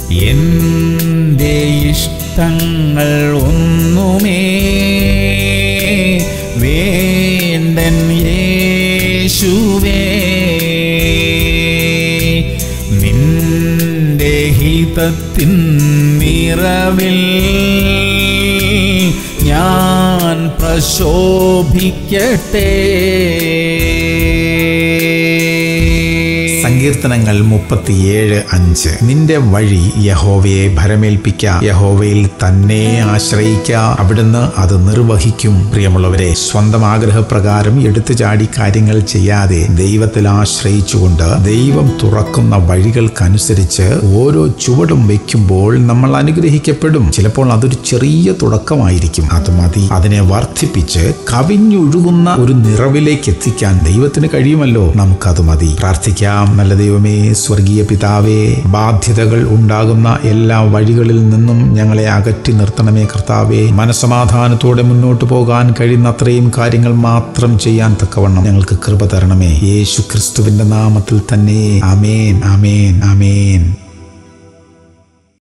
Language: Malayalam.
എൻ്റെ ഇഷ്ടങ്ങൾ ഒന്നുമേ വേണ്ടൻ യേശുവേ നിന്റെ ഹിതത്തിൻ നിറവിൽ ഞാൻ പ്രശോഭിക്കട്ടെ സങ്കീർത്തനങ്ങൾ മുപ്പത്തിയേഴ് അഞ്ച് നിന്റെ വഴി യഹോവയെ ഭരമേൽപ്പിക്ക യഹോവയിൽ തന്നെ ആശ്രയിക്ക അവിടുന്ന് അത് നിർവഹിക്കും പ്രിയമുള്ളവരെ സ്വന്തം ആഗ്രഹപ്രകാരം എടുത്തു ചാടി കാര്യങ്ങൾ ചെയ്യാതെ ദൈവത്തിൽ ആശ്രയിച്ചുകൊണ്ട് ദൈവം തുറക്കുന്ന വഴികൾക്കനുസരിച്ച് ഓരോ ചുവടും വയ്ക്കുമ്പോൾ നമ്മൾ അനുഗ്രഹിക്കപ്പെടും ചിലപ്പോൾ അതൊരു ചെറിയ തുടക്കമായിരിക്കും അത് മതി അതിനെ വർദ്ധിപ്പിച്ച് കവിഞ്ഞൊഴുകുന്ന ഒരു നിറവിലേക്ക് എത്തിക്കാൻ ദൈവത്തിന് കഴിയുമല്ലോ നമുക്കത് മതി പ്രാർത്ഥിക്കാം നല്ല ദൈവമേ സ്വർഗീയ പിതാവേ ബാധ്യതകൾ ഉണ്ടാകുന്ന എല്ലാ വഴികളിൽ നിന്നും ഞങ്ങളെ അകറ്റി നിർത്തണമേ കർത്താവേ മനസമാധാനത്തോടെ മുന്നോട്ട് പോകാൻ കഴിയുന്ന അത്രയും കാര്യങ്ങൾ മാത്രം ചെയ്യാൻ തക്കവണ്ണം ഞങ്ങൾക്ക് കൃപ തരണമേ യേശു ക്രിസ്തുവിന്റെ നാമത്തിൽ തന്നെ അമേൻ അമേൻ അമേൻ